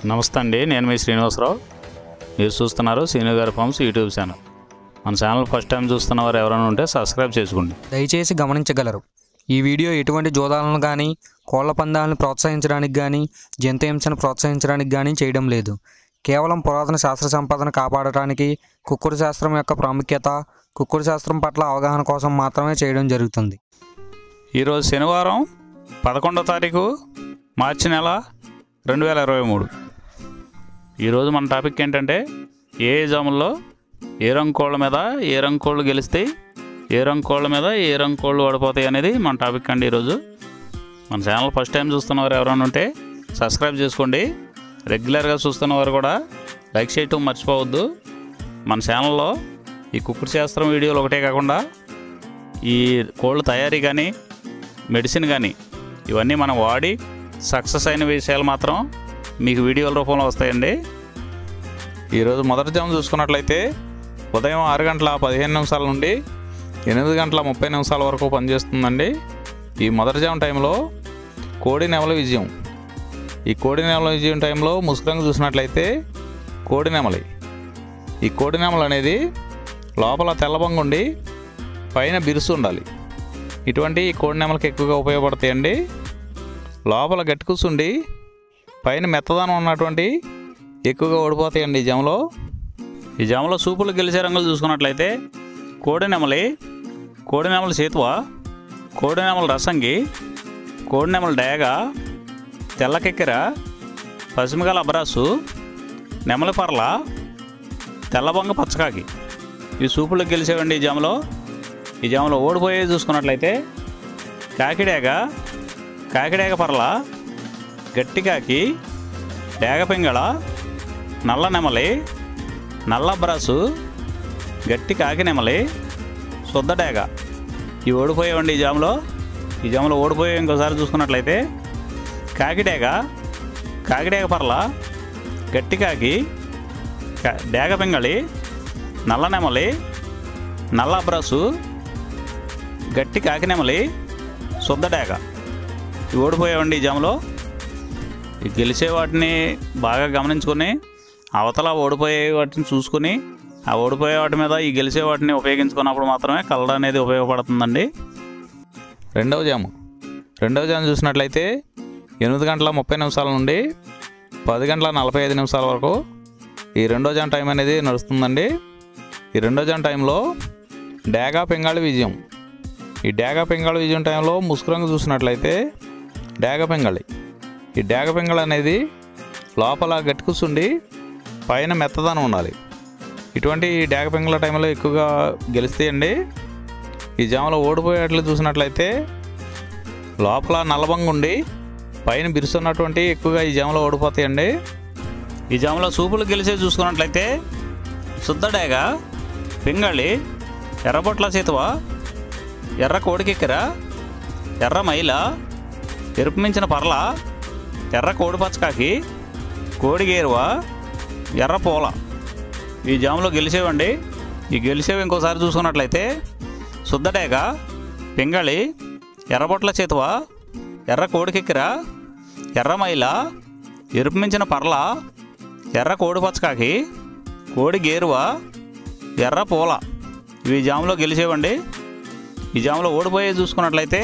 నమస్తే అండి నేను మీ శ్రీనివాసరావు మీరు చూస్తున్నారు శ్రీను గారి ఫార్మ్స్ యూట్యూబ్ ఛానల్ మన ఛానల్ ఫస్ట్ టైం చూస్తున్న వారు ఎవరైనా ఉంటే సబ్స్క్రైబ్ చేసుకోండి దయచేసి గమనించగలరు ఈ వీడియో ఎటువంటి జోదాలను కానీ కోళ్ల పందాలను ప్రోత్సహించడానికి కానీ జంతు హింసను ప్రోత్సహించడానికి కానీ చేయడం లేదు కేవలం పురాతన శాస్త్ర సంపదను కాపాడటానికి కుక్కుడు శాస్త్రం యొక్క ప్రాముఖ్యత కుక్కుడు శాస్త్రం పట్ల అవగాహన కోసం మాత్రమే చేయడం జరుగుతుంది ఈరోజు శనివారం పదకొండో తారీఖు మార్చి నెల రెండు వేల ఇరవై మూడు ఈరోజు మన టాపిక్ ఏంటంటే ఏ జాముల్లో ఏ రంగు కోళ్ళ మీద ఏ రంగు కోళ్ళు గెలుస్తాయి ఏ రంగు కోళ్ళ మీద ఏ రంగు కోళ్ళు ఓడిపోతాయి అనేది మన టాపిక్ అండి ఈరోజు మన ఛానల్ ఫస్ట్ టైం చూస్తున్నవారు ఎవరైనా ఉంటే సబ్స్క్రైబ్ చేసుకోండి రెగ్యులర్గా చూస్తున్నవారు కూడా లైక్ చేయటం మర్చిపోవద్దు మన ఛానల్లో ఈ కుక్కుడు శాస్త్రం వీడియోలు ఒకటే కాకుండా ఈ కోళ్ళ తయారీ కానీ మెడిసిన్ కానీ ఇవన్నీ మనం వాడి సక్సెస్ అయిన విషయాలు మాత్రం మీకు వీడియోల రూపంలో వస్తాయండి ఈరోజు మొదటి జాము చూసుకున్నట్లయితే ఉదయం ఆరు గంటల పదిహేను నిమిషాల నుండి ఎనిమిది గంటల ముప్పై నిమిషాల వరకు పనిచేస్తుందండి ఈ మొదటి జాము టైంలో కోడి నెమల విజయం ఈ కోడి నెమల విజయం టైంలో ముసుగురంగు చూసినట్లయితే కోడి నెమలి ఈ కోడి నెమలు అనేది లోపల తెల్లబంగు ఉండి పైన బిరుసు ఉండాలి ఇటువంటి కోడి నెమలకి ఎక్కువగా ఉపయోగపడతాయండి లోపల గట్టి కూర్చుండి పైన మెత్తదనం ఉన్నటువంటి ఎక్కువగా ఓడిపోతాయండి ఈ జామలో ఈ జామలో సూపులు గెలిచే రంగులు చూసుకున్నట్లయితే కోడి నెమలి కోడి నెమల సేతువ కోడి నెమల రసంగి కోడి నెమల డేగ తెల్లకెక్కెర పసిమిగల అబ్రాసు నెమలి పర్ల తెల్లబొంగ పచ్చకాకి ఈ సూపులకు గెలిచేవండి ఈ జామలో ఈ జామలో ఓడిపోయేది చూసుకున్నట్లయితే కాకిడేగ కాకిడేగ పర్ల గట్టి కాకి డేగ పింగళ నల్ల నెమలి నల్ల బ్రాసు గట్టి కాకి నెమలి శుద్ధ డేగ ఇవి ఓడిపోయేవండి ఈ జాములో ఈ జాములో ఓడిపోయే ఇంకోసారి చూసుకున్నట్లయితే కాకిడేగ కాకిడేగ పర్ల గట్టి కాకి కా- డేగ పింగళి నల్ల నెమలి నల్ల అబ్రాసు గట్టి కాకినెమలి శుద్ధ డేగ ఇవి ఓడిపోయావండి ఈ జాములో ఈ గెలిచే వాటిని బాగా గమనించుకొని అవతల ఓడిపోయే వాటిని చూసుకుని ఆ ఓడిపోయే వాటి మీద ఈ గెలిచే వాటిని ఉపయోగించుకున్నప్పుడు మాత్రమే కలర్ అనేది ఉపయోగపడుతుందండి రెండవ జాము రెండవ జాము చూసినట్లయితే ఎనిమిది గంటల ముప్పై నిమిషాల నుండి పది గంటల నలభై ఐదు నిమిషాల వరకు ఈ రెండో జామ్ టైం అనేది నడుస్తుందండి ఈ రెండో జామ్ టైంలో డేగా పెంగాళి విజయం ఈ డేగా పెంగాళి విజయం టైంలో ముసుగురంగు చూసినట్లయితే డేగ పెంగాళి ఈ డేగ పెంగాళి అనేది లోపల గట్టి కూర్చుండి పైన మెత్తదనం ఉండాలి ఇటువంటి ఈ డేగ పెంగళ టైంలో ఎక్కువగా గెలుస్తాయండి ఈ జామలో ఓడిపోయేట్లు చూసినట్లయితే లోపల నల్లబంగా ఉండి పైన బిరుస్తున్నటువంటి ఎక్కువగా ఈ జామలో ఓడిపోతాయండి ఈ జామలో సూపులు గెలిచే చూసుకున్నట్లయితే శుద్ధడేగ పింగళి ఎర్రబొట్ల చేతువ ఎర్ర కోడికెక్కెర ఎర్ర మైల ఎరుపు మించిన పర్ల ఎర్ర కోడి పచ్చకాకి కోడి గేరువ ఎర్ర పూల ఈ జాములో గెలిచేవండి ఈ గెలిచేవి ఇంకోసారి చూసుకున్నట్లయితే శుద్ధడేగ పింగళి ఎర్రబొట్ల చేతువ ఎర్ర కోడికెక్కెర ఎర్ర మైల ఎరుపు మించిన పర్ల ఎర్ర కోడి పచ్చకాకి కోడి గేరువ ఎర్ర పూల ఇవి ఈ జాములో గెలిచేవండి ఈ జాములో ఓడిపోయే చూసుకున్నట్లయితే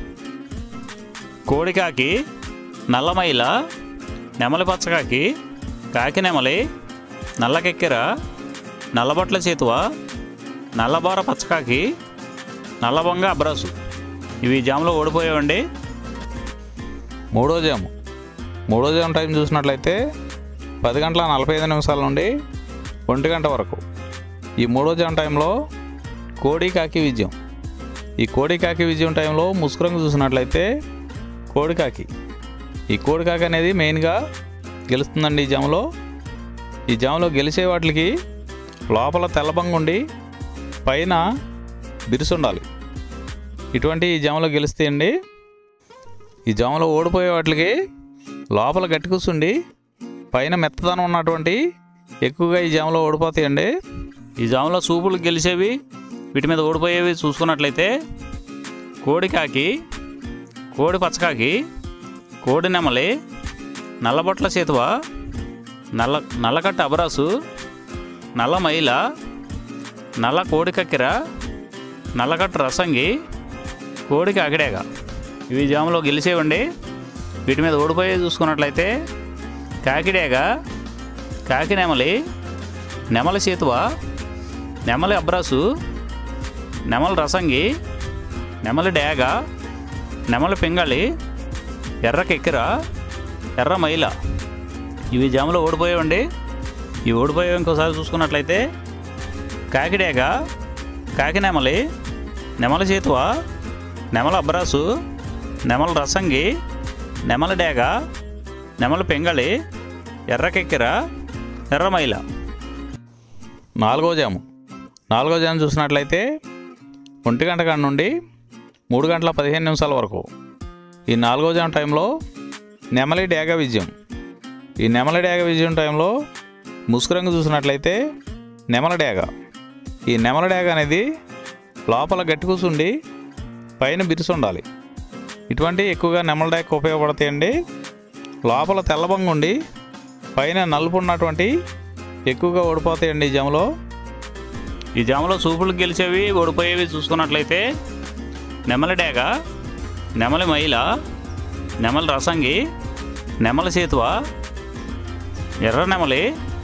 కోడికాకి నల్లమైల నెమలి పచ్చకాకి కాకి నెమలి నల్లకెక్కెర నల్లబొట్ల చేతువ నల్లబోర పచ్చకాకి నల్లబొంగ అబ్రాసు ఇవి ఈ జాములో ఓడిపోయావండి మూడో జాము మూడో జాము టైం చూసినట్లయితే పది గంటల నలభై ఐదు నిమిషాల నుండి ఒంటి గంట వరకు ఈ మూడో జాము టైంలో కోడి కాకి విజయం ఈ కోడి కాకి విజయం టైంలో ముసుగురంగు చూసినట్లయితే కోడి కాకి ఈ కోడి కాకి అనేది మెయిన్గా గెలుస్తుందండి ఈ జాములో ఈ జాములో గెలిచే వాటికి లోపల తెల్లబంగు ఉండి పైన బిరుసు ఉండాలి ఇటువంటి ఈ జాములో గెలుస్తాయండి ఈ జాములో ఓడిపోయే వాటికి లోపల గట్టి కూర్చుండి పైన మెత్తదనం ఉన్నటువంటి ఎక్కువగా ఈ జాములో ఓడిపోతాయండి ఈ జాములో సూపులు గెలిచేవి వీటి మీద ఓడిపోయేవి చూసుకున్నట్లయితే కోడికాకి కోడి పచ్చకాకి కోడి నెమలి నల్లబొట్ల చేతువ నల్ల నల్లకట్ట అబరాసు నల్ల మైల నల్ల కోడికక్కెర నల్లకట్ట రసంగి కోడికి అగడేగ ఇవి జాములో గెలిచేవండి వీటి మీద ఓడిపోయి చూసుకున్నట్లయితే కాకిడేగ కాకి నెమలి నెమలి చేతువ నెమలి అబ్రాసు నెమలి రసంగి నెమలి డేగ నెమలి పింగళి ఎర్ర కెక్కెర ఎర్ర మైల ఇవి జాములో ఓడిపోయావండి ఇవి ఓడిపోయావు ఇంకోసారి చూసుకున్నట్లయితే కాకిడేగ కాకి నెమలి నెమలి చేతువ నెమల అబ్రాసు నెమల రసంగి నెమలి డేగ నెమలి పెంగళి ఎర్రకెక్కెర ఎర్రమైల నాలుగో జాము నాలుగో జాము చూసినట్లయితే ఒంటి గంట కాడ నుండి మూడు గంటల పదిహేను నిమిషాల వరకు ఈ నాలుగో జాము టైంలో నెమలి డేగ విజయం ఈ నెమలి డేగ విజయం టైంలో ముసుగు రంగు చూసినట్లయితే నెమల డేగ ఈ నెమల డేగ అనేది లోపల గట్టి కూసుండి పైన బిరుసు ఉండాలి ఇటువంటి ఎక్కువగా నెమల డేగ ఉపయోగపడతాయండి లోపల తెల్లబంగు ఉండి పైన నలుపు ఉన్నటువంటి ఎక్కువగా ఓడిపోతాయండి ఈ జాములో ఈ జాములో సూపులు గెలిచేవి ఓడిపోయేవి చూసుకున్నట్లయితే నెమలి డేగ నెమలి మైల నెమలి రసంగి నెమలి సేతువ ఎర్ర నెమలి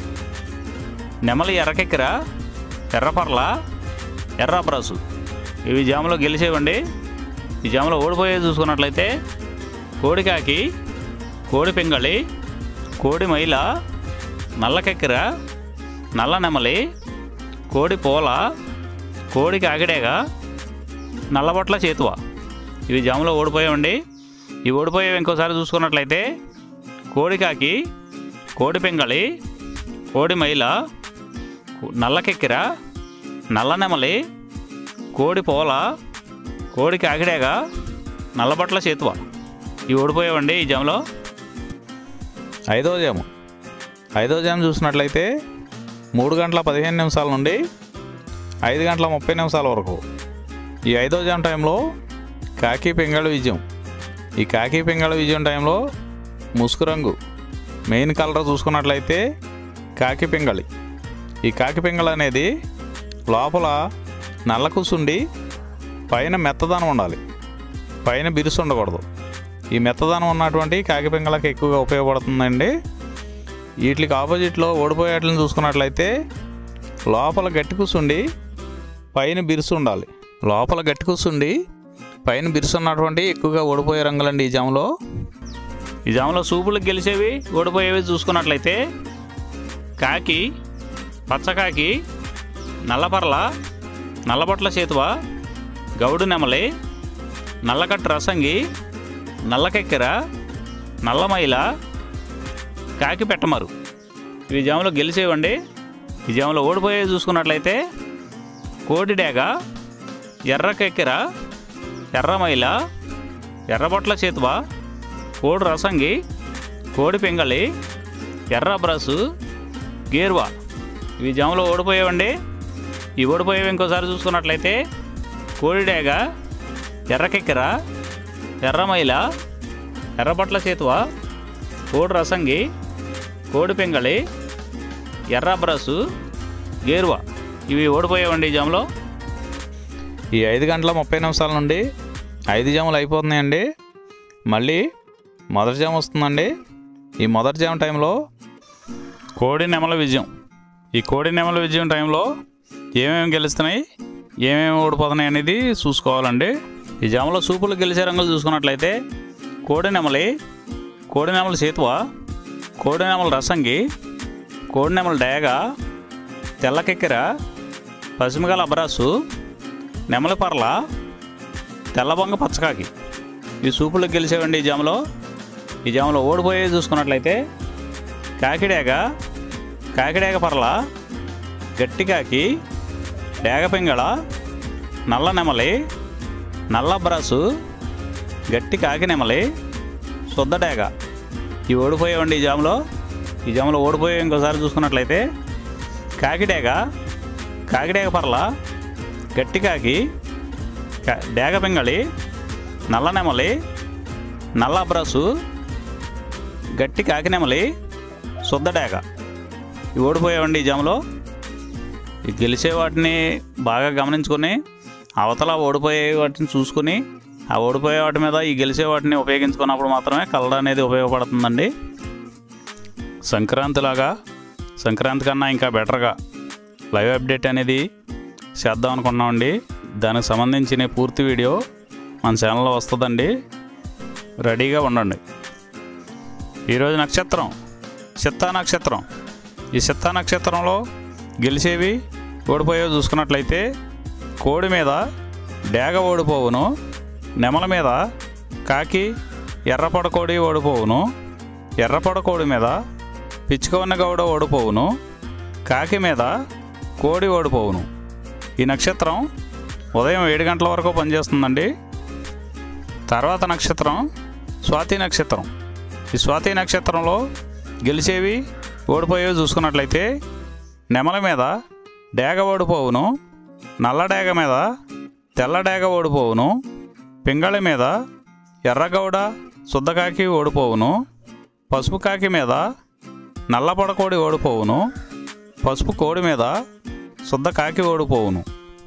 నెమలి ఎర్రకెక్కెర ఎర్రపర్ల ఎర్ర అబ్రాసు ఇవి జాములో గెలిచేవండి ఈ జాములో ఓడిపోయేది చూసుకున్నట్లయితే కోడికాకి కోడి పింగళి కోడి మైల నల్లకెక్కెర నల్ల నెమలి కోడి పోల కోడికి ఆగిడేగ నల్లబొట్ల చేతువ ఇవి జాములో ఓడిపోయామండి ఇవి ఓడిపోయేవి ఇంకోసారి చూసుకున్నట్లయితే కోడికాకి కోడి పింగళి కోడి మైల నల్లకెక్కెర నల్ల నెమలి కోడి పోల కోడికి ఆగిడేగ నల్లబట్ల చేతువ ఇవి ఓడిపోయావండి ఈ జాములో ఐదో జాము ఐదో జాము చూసినట్లయితే మూడు గంటల పదిహేను నిమిషాల నుండి ఐదు గంటల ముప్పై నిమిషాల వరకు ఈ ఐదో జామ్ టైంలో కాకి పింగళ విజయం ఈ కాకి పింగళ విజయం టైంలో ముసుగు రంగు మెయిన్ కలర్ చూసుకున్నట్లయితే కాకి పింగళి ఈ కాకి పింగళ అనేది లోపల నల్ల కూసుండి పైన మెత్తదనం ఉండాలి పైన బిరుసు ఉండకూడదు ఈ మెత్తదనం ఉన్నటువంటి కాకి పింగళకి ఎక్కువగా ఉపయోగపడుతుందండి వీటికి ఆపోజిట్లో ఓడిపోయేట్లను చూసుకున్నట్లయితే లోపల గట్టి కూసుండి పైన బిరుసు ఉండాలి లోపల గట్టి కూసుండి పైన బిరుసు ఉన్నటువంటి ఎక్కువగా ఓడిపోయే రంగులండి ఈ జాములో ఈ జాములో సూపులకు గెలిచేవి ఓడిపోయేవి చూసుకున్నట్లయితే కాకి పచ్చకాకి నల్లపర్ల నల్లబొట్ల చేతువ గౌడు నెమలి నల్లకట్టు రసంగి నల్లకెక్కెర నల్లమైల కాకి పెట్టమరు ఇవి జాములో గెలిచేవండి ఈ జాములో ఓడిపోయేవి చూసుకున్నట్లయితే కోడి డేగ ఎర్రకెక్కెర ఎర్రమైల ఎర్రబొట్ల చేతువ కోడి రసంగి కోడి పింగళి ఎర్ర బ్రసు గేర్వా ఇవి జాములో ఓడిపోయేవండి ఈ ఓడిపోయేవి ఇంకోసారి చూసుకున్నట్లయితే కోడి డేగ ఎర్రకెక్కెర ఎర్రమైల ఎర్రబొట్ల చేతువ కోడి రసంగి కోడి పింగళి ఎర్ర బ్రసు గేరువా ఇవి ఓడిపోయావండి ఈ జాములో ఈ ఐదు గంటల ముప్పై నిమిషాల నుండి ఐదు జాములు అయిపోతున్నాయండి మళ్ళీ మొదటి జాము వస్తుందండి ఈ మొదటి జాము టైంలో కోడి నెమల విజయం ఈ కోడి నెమల విజయం టైంలో ఏమేమి గెలుస్తున్నాయి ఏమేమి ఓడిపోతున్నాయి అనేది చూసుకోవాలండి ఈ జాములో సూపులు గెలిచే రంగులు చూసుకున్నట్లయితే కోడి నెమలి కోడి నెమల చేతువ కోడి నెమల రసంగి కోడి నెమల డేగ తెల్లకెక్కెర పసిమిగల అబ్రాసు నెమలి పర్ల తెల్లబొంగ పచ్చకాకి ఈ సూపులు గెలిచేవండి ఈ జాములో ఈ జాములో ఓడిపోయే చూసుకున్నట్లయితే కాకిడేగ కాకిడేగ పర్ల గట్టి కాకి డేగ పింగళ నల్ల నెమలి నల్ల బ్రాసు గట్టి కాకి నెమలి శుద్ధ డేగ ఇవి ఓడిపోయావండి ఈ జాములో ఈ జాములో ఓడిపోయే ఇంకోసారి చూసుకున్నట్లయితే కాకిడేగ కాకిడేగ పర్ల గట్టి కాకి కా- డేగ పింగళి నల్ల నెమలి నల్ల బ్రసు గట్టి కాకి నెమలి శుద్ధ డేగ ఇవి ఓడిపోయామండి ఈ జాములో ఈ గెలిచే వాటిని బాగా గమనించుకొని అవతల ఓడిపోయే వాటిని చూసుకుని ఆ ఓడిపోయే వాటి మీద ఈ గెలిచే వాటిని ఉపయోగించుకున్నప్పుడు మాత్రమే కలర్ అనేది ఉపయోగపడుతుందండి సంక్రాంతి లాగా సంక్రాంతి కన్నా ఇంకా బెటర్గా లైవ్ అప్డేట్ అనేది చేద్దాం అనుకున్నామండి దానికి సంబంధించిన పూర్తి వీడియో మన ఛానల్లో వస్తుందండి రెడీగా ఉండండి ఈరోజు నక్షత్రం చిత్తా నక్షత్రం ఈ చిత్తా నక్షత్రంలో గెలిచేవి ఓడిపోయేవి చూసుకున్నట్లయితే కోడి మీద డేగ ఓడిపోవును నెమల మీద కాకి ఎర్రపడకోడి ఓడిపోవును ఎర్రపడకోడి మీద పిచ్చుకవన్న గౌడ ఓడిపోవును కాకి మీద కోడి ఓడిపోవును ఈ నక్షత్రం ఉదయం ఏడు గంటల వరకు పనిచేస్తుందండి తర్వాత నక్షత్రం స్వాతి నక్షత్రం ఈ స్వాతి నక్షత్రంలో గెలిచేవి ఓడిపోయేవి చూసుకున్నట్లయితే నెమల మీద డేగ ఓడిపోవును నల్ల డేగ మీద తెల్ల డేగ ఓడిపోవును పింగళి మీద ఎర్రగౌడ శుద్ధకాకి ఓడిపోవును పసుపు కాకి మీద నల్లపడకోడి ఓడిపోవును పసుపు కోడి మీద శుద్ధ కాకి ఓడిపోవును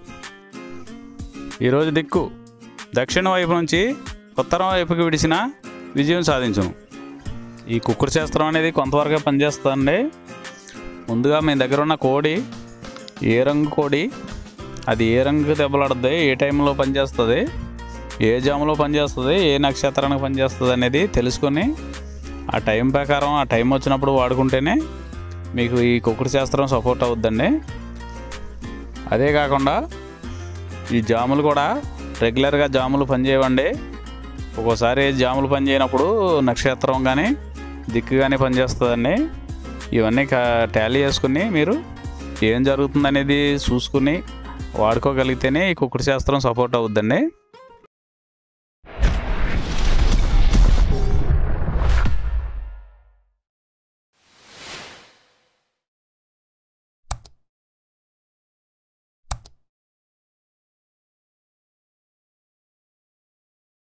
ఈరోజు దిక్కు దక్షిణ వైపు నుంచి ఉత్తరం వైపుకి విడిచిన విజయం సాధించును ఈ కుక్కుడు శాస్త్రం అనేది కొంతవరకే పనిచేస్తుందండి ముందుగా మీ దగ్గర ఉన్న కోడి ఏ రంగు కోడి అది ఏ రంగు దెబ్బలాడుతుంది ఏ టైంలో పనిచేస్తుంది ఏ జాములో పనిచేస్తుంది ఏ నక్షత్రానికి పనిచేస్తుంది అనేది తెలుసుకొని ఆ టైం ప్రకారం ఆ టైం వచ్చినప్పుడు వాడుకుంటేనే మీకు ఈ కుక్కుడు శాస్త్రం సపోర్ట్ అవుద్దండి అదే కాకుండా ఈ జాములు కూడా రెగ్యులర్గా జాములు పనిచేయవండి ఒక్కోసారి జాములు పనిచేయనప్పుడు నక్షత్రం కానీ దిక్కు కానీ పనిచేస్తుందండి ఇవన్నీ టాలీ చేసుకుని మీరు ఏం జరుగుతుందనేది చూసుకుని వాడుకోగలిగితేనే ఈ కుక్కుడు శాస్త్రం సపోర్ట్ అవుద్దండి